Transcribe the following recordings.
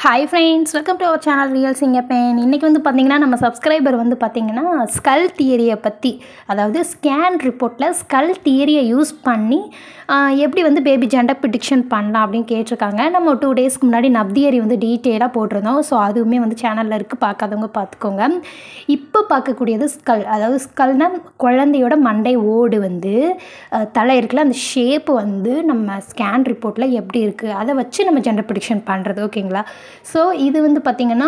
hi friends welcome to our channel real சிங்கப்பேன் இன்றைக்கி வந்து பார்த்திங்கன்னா நம்ம சப்ஸ்கிரைபர் வந்து பார்த்திங்கன்னா ஸ்கல் தியரியை பற்றி அதாவது ஸ்கேன் ரிப்போர்ட்டில் ஸ்கல் தியரியை யூஸ் பண்ணி ஆஹ், எப்படி வந்து பேபி ஜெண்டர் ப்ரிடிக்ஷன் பண்ணலாம் அப்படின்னு கேட்டிருக்காங்க நம்ம டூ டேஸ்க்கு முன்னாடி நப் தியரி வந்து டீட்டெயிலாக போட்டிருந்தோம் ஸோ அதுவுமே வந்து சேனலில் இருக்குது பார்க்காதவங்க பார்த்துக்கோங்க இப்போ பார்க்கக்கூடியது ஸ்கல் அதாவது ஸ்கல்னா குழந்தையோட மண்டை ஓடு வந்து அஹ், தலை இருக்குல்ல அந்த ஷேப்பு வந்து நம்ம ஸ்கேன் ரிப்போர்ட்டில் எப்படி இருக்குது அதை வச்சு நம்ம ஜெண்டர் ப்ரிடிக்ஷன் பண்ணுறது ஓகேங்களா ஸோ இது வந்து பார்த்திங்கன்னா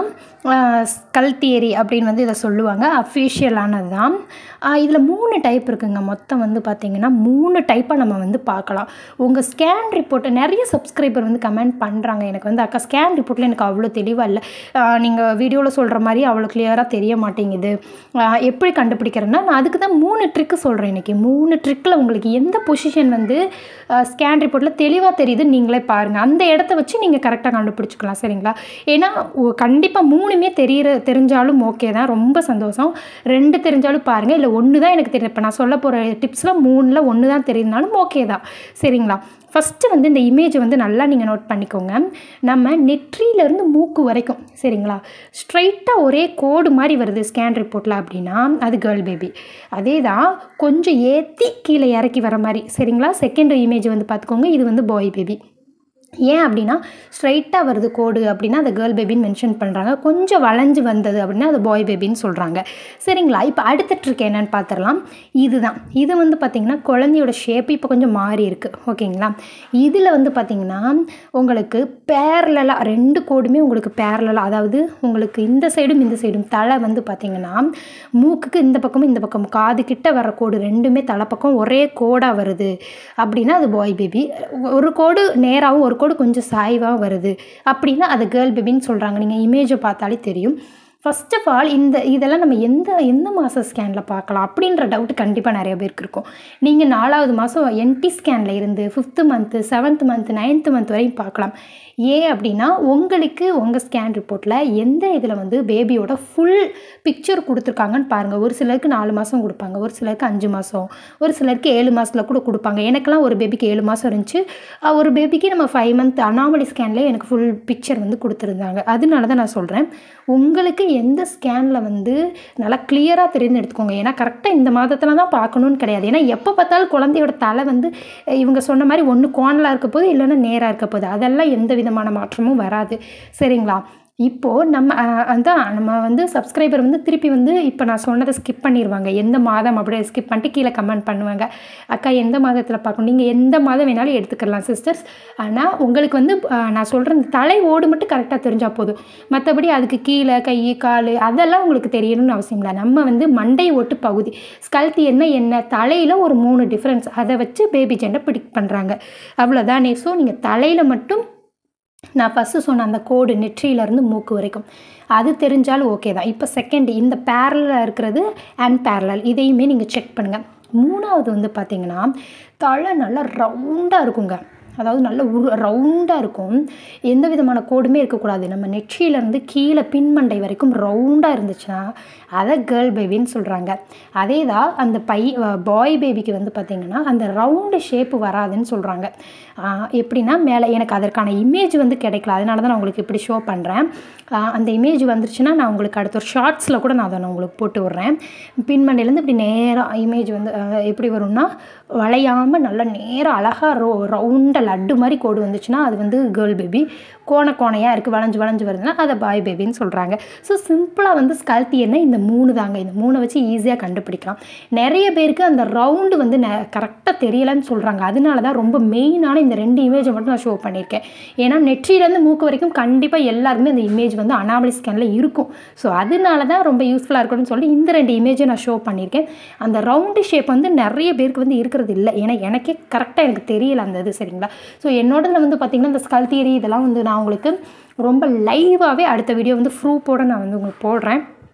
ஸ்கல் தியரி அப்படின்னு வந்து இதை சொல்லுவாங்க அஃபிஷியலானது தான் இதில் மூணு டைப் இருக்குங்க மொத்தம் வந்து பார்த்திங்கன்னா மூணு டைப்பாக நம்ம வந்து பார்க்கலாம் உங்கள் ஸ்கேன் ரிப்போர்ட்டை நிறைய சப்ஸ்கிரைபர் வந்து கமெண்ட் பண்ணுறாங்க எனக்கு வந்து அக்கா ஸ்கேன் ரிப்போர்ட்டில் எனக்கு அவ்வளோ தெளிவாக இல்லை நீங்கள் வீடியோவில் சொல்கிற மாதிரி அவ்வளோ கிளியராக தெரிய மாட்டேங்குது ஆஹ் எப்படி கண்டுபிடிக்கிறேன்னா நான் அதுக்கு தான் மூணு ட்ரிக்கு சொல்கிறேன் இன்றைக்கி மூணு ட்ரிக்கில் உங்களுக்கு எந்த பொசிஷன் வந்து ஸ்கேன் ரிப்போர்ட்டில் தெளிவாக தெரியுது நீங்களே பாருங்கள் அந்த இடத்த வச்சு நீங்கள் கரெக்டாக கண்டுபிடிச்சிக்கலாம் சரிங்களா ஏன்னா கண்டிப்பாக மூணுமே தெரியிற தெரிஞ்சாலும் ஓகே தான் ரொம்ப சந்தோஷம் ரெண்டு தெரிஞ்சாலும் பாருங்கள் இல்லை ஒன்று தான் எனக்கு தெரியும் இப்போ நான் சொல்ல போகிற டிப்ஸில் மூணில் ஒன்று தான் தெரியுதுனாலும் ஓகே தான் சரிங்களா ஃபஸ்ட்டு வந்து இந்த இமேஜ் வந்து நல்லா நீங்கள் நோட் பண்ணிக்கோங்க நம்ம நெற்றியிலேருந்து மூக்கு வரைக்கும் சரிங்களா ஸ்ட்ரைட்டாக ஒரே கோடு மாதிரி வருது ஸ்கேன் ரிப்போர்ட்டில் அப்படின்னா அது கேர்ள் பேபி அதே தான் கொஞ்சம் ஏற்றி கீழே இறக்கி வர மாதிரி சரிங்களா செகண்ட் இமேஜ் வந்து பார்த்துக்கோங்க இது வந்து பாய் பேபி ஏன் அப்படின்னா ஸ்ட்ரைட்டாக வருது கோடு அப்படின்னா அதை கேர்ள் பேபின்னு மென்ஷன் பண்ணுறாங்க கொஞ்சம் வளைஞ்சு வந்தது அப்படின்னா அது பாய் பேபின்னு சொல்கிறாங்க சரிங்களா இப்போ அடுத்த ட்ரிக் என்னன்னு பார்த்துடலாம் இதுதான் இது வந்து பார்த்திங்கன்னா குழந்தையோட ஷேப் இப்போ கொஞ்சம் மாறி இருக்குது ஓகேங்களா இதில் வந்து பார்த்திங்கன்னா உங்களுக்கு பேரலாக ரெண்டு கோடுமே உங்களுக்கு பேரலாக அதாவது உங்களுக்கு இந்த சைடும் இந்த சைடும் தலை வந்து பார்த்திங்கன்னா மூக்குக்கு இந்த பக்கமும் இந்த பக்கம் காது கிட்ட வர கோடு ரெண்டுமே தலை பக்கம் ஒரே கோடாக வருது அப்படின்னா அது பாய் பேபி ஒரு கோடு நேராகவும் ஒரு கோடு கொஞ்சம் சாய்வாக வருது அப்படின்னா அது கேர்ள் பேபின்னு சொல்கிறாங்க நீங்கள் இமேஜை பார்த்தாலே தெரியும் ஃபர்ஸ்ட் ஆஃப் ஆல் இந்த இதெல்லாம் நம்ம எந்த எந்த மாத ஸ்கேனில் பார்க்கலாம் அப்படின்ற டவுட் கண்டிப்பாக நிறைய பேருக்கு இருக்கும் நீங்கள் நாலாவது மாதம் என்டி ஸ்கேனில் இருந்து fifth month seventh month ninth month வரையும் பார்க்கலாம் ஏன் அப்படின்னா உங்களுக்கு உங்கள் ஸ்கேன் ரிப்போர்ட்டில் எந்த இதில் வந்து பேபியோட ஃபுல் பிக்சர் கொடுத்துருக்காங்கன்னு பாருங்கள் ஒரு சிலருக்கு நாலு மாதம் கொடுப்பாங்க ஒரு சிலருக்கு அஞ்சு மாதம் ஒரு சிலருக்கு ஏழு மாதத்தில் கூட கொடுப்பாங்க எனக்கெல்லாம் ஒரு பேபிக்கு ஏழு மாதம் இருந்துச்சு அஹ் ஒரு பேபிக்கு நம்ம ஃபைவ் மந்த் அனாமலி ஸ்கேன்லேயே எனக்கு ஃபுல் பிக்சர் வந்து கொடுத்துருந்தாங்க அதனால தான் நான் சொல்கிறேன் உங்களுக்கு எந்த ஸ்கேனில் வந்து நல்லா கிளியராக தெரிந்து எடுத்துக்கோங்க ஏன்னா கரெக்டாக இந்த மாதத்தில் தான் பார்க்கணுன்னு கிடையாது ஏன்னா எப்போ பார்த்தாலும் குழந்தையோட தலை வந்து அஹ் இவங்க சொன்ன மாதிரி ஒன்று கோணலாக இருக்க போது இல்லைன்னா நேராக இருக்க போகுது அதெல்லாம் எந்த விதமான மாற்றமும் வராது சரிங்களா இப்போது நம்ம அஹ், அதான் நம்ம வந்து சப்ஸ்கிரைபர் வந்து திருப்பி வந்து இப்போ நான் சொன்னதை ஸ்கிப் பண்ணிடுவாங்க எந்த மாதம் அப்படியே ஸ்கிப் பண்ணிட்டு கீழே கமெண்ட் பண்ணுவாங்க அக்கா எந்த மாதத்தில் பார்க்கணும் நீங்கள் எந்த மாதம் வேணாலும் எடுத்துக்கலாம் சிஸ்டர்ஸ் ஆனால் உங்களுக்கு வந்து அஹ், நான் சொல்கிற இந்த தலை ஓடு மட்டும் கரெக்டாக தெரிஞ்சால் போதும் மற்றபடி அதுக்கு கீழே கை கால் அதெல்லாம் உங்களுக்கு தெரியணும்னு அவசியம் இல்லை நம்ம வந்து மண்டை ஓட்டு பகுதி ஸ்கல்த்தி என்ன என்ன தலையில் ஒரு மூணு டிஃப்ரென்ஸ் அதை வச்சு பேபி ஜெண்டை பிடிக் பண்ணுறாங்க அவ்வளோதானே ஸோ நீங்கள் தலையில் மட்டும் நான் ஃபஸ்ட்டு சொன்ன அந்த கோடு நெற்றியிலேருந்து மூக்கு வரைக்கும் அது தெரிஞ்சாலும் ஓகே தான் இப்போ செகண்ட் இந்த பேரலில் இருக்கிறது அண்ட் பேரலல் இதையுமே நீங்கள் செக் பண்ணுங்கள் மூணாவது வந்து பார்த்தீங்கன்னா தலை நல்லா ரவுண்டாக இருக்குங்க அதாவது நல்ல உரு ரவுண்டாக இருக்கும் எந்த விதமான கோடுமே இருக்கக்கூடாது நம்ம நெற்றியிலேருந்து கீழே பின்மண்டை வரைக்கும் ரவுண்டாக இருந்துச்சுன்னா அதை கேர்ள் பேபின்னு சொல்கிறாங்க அதே தான் அந்த பை பாய் பேபிக்கு வந்து பார்த்திங்கன்னா அந்த ரவுண்டு ஷேப்பு வராதுன்னு சொல்கிறாங்க எப்படின்னா மேலே எனக்கு அதற்கான இமேஜ் வந்து கிடைக்கல அதனால தான் நான் உங்களுக்கு இப்படி ஷோ பண்ணுறேன் அந்த இமேஜ் வந்துருச்சுன்னா நான் உங்களுக்கு அடுத்த ஒரு ஷார்ட்ஸில் கூட நான் அதை நான் உங்களுக்கு போட்டு விட்றேன் பின்மண்டையிலேருந்து இப்படி நேராக இமேஜ் வந்து அஹ், எப்படி வரும்னா வளையாமல் நல்லா நேராக அழகாக ரோ ரவுண்டாக லட்டு மாதிரி கோடு வந்துச்சுன்னா அது வந்து கேர்ள் பேபி கோண கோணையாக இருக்குது வளைஞ்சு வளைஞ்சு வருதுன்னா அதை பாய் பேபின்னு சொல்கிறாங்க ஸோ சிம்பிளாக வந்து ஸ்கல்த்தி என்ன இந்த மூணு தாங்க இந்த மூணை வச்சு ஈஸியாக கண்டுபிடிக்கலாம் நிறைய பேருக்கு அந்த ரவுண்டு வந்து ந கரெக்டாக தெரியலைன்னு சொல்கிறாங்க அதனால தான் ரொம்ப மெயினான இந்த ரெண்டு இமேஜை மட்டும் நான் ஷோ பண்ணியிருக்கேன் ஏன்னா நெற்றியிலேருந்து மூக்கு வரைக்கும் கண்டிப்பாக எல்லாருக்குமே அந்த இமேஜ் வந்து அனாமலி ஸ்கேனில் இருக்கும் ஸோ அதனால தான் ரொம்ப யூஸ்ஃபுல்லாக இருக்கணும்னு சொல்லி இந்த ரெண்டு இமேஜை நான் ஷோ பண்ணியிருக்கேன் அந்த ரவுண்டு ஷேப் வந்து நிறைய பேருக்கு வந்து இருக்கிறது இல்லை ஏன்னா எனக்கே கரெக்டாக எனக்கு தெரியல அந்த இது சரிங்களா ஸோ என்னோடதுல வந்து பார்த்திங்கன்னா இந்த ஸ்கல் தியரி இதெல்லாம் வந்து நான் உங்களுக்கு ரொம்ப லைவாகவே அடுத்த வீடியோ வந்து ப்ரூஃபோடு நான் வந்து உங்களுக்கு போடுறேன்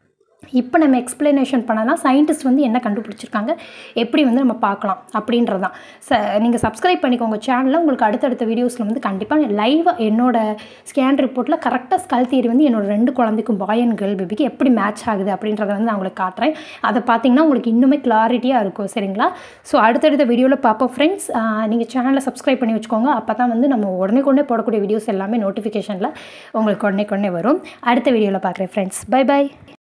இப்போ நம்ம எக்ஸ்பிளனேஷன் பண்ணலாம் சயின்டிஸ்ட் வந்து என்ன கண்டுபிடிச்சிருக்காங்க எப்படி வந்து நம்ம பார்க்கலாம் அப்படின்றது தான் ச நீங்கள் சப்ஸ்கிரைப் பண்ணிக்கோங்க சேனலில் உங்களுக்கு அடுத்தடுத்த வீடியோஸில் வந்து கண்டிப்பாக லைவாக என்னோட ஸ்கேன் ரிப்போர்ட்டில் கரெக்டாக ஸ்கல் தியரி வந்து என்னோட ரெண்டு குழந்தைக்கும் பாய் அண்ட் கேர்ள் பேபிக்கு எப்படி மேட்ச் ஆகுது அப்படின்றத வந்து நான் உங்களுக்கு காட்டுறேன் அதை பார்த்தீங்கன்னா உங்களுக்கு இன்னுமே கிளாரிட்டியாக இருக்கும் சரிங்களா ஸோ அடுத்தடுத்த வீடியோவில் பார்ப்போம் ஃப்ரெண்ட்ஸ் நீங்கள் சேனலை சப்ஸ்கிரைப் பண்ணி வச்சுக்கோங்க அப்போ தான் வந்து நம்ம உடனே கொண்டே போடக்கூடிய வீடியோஸ் எல்லாமே நோட்டிஃபிகேஷனில் உங்களுக்கு உடனே கொண்டே வரும் அடுத்த வீடியோவில் பார்க்குறேன் ஃப்ரெண்ட்ஸ் பை பை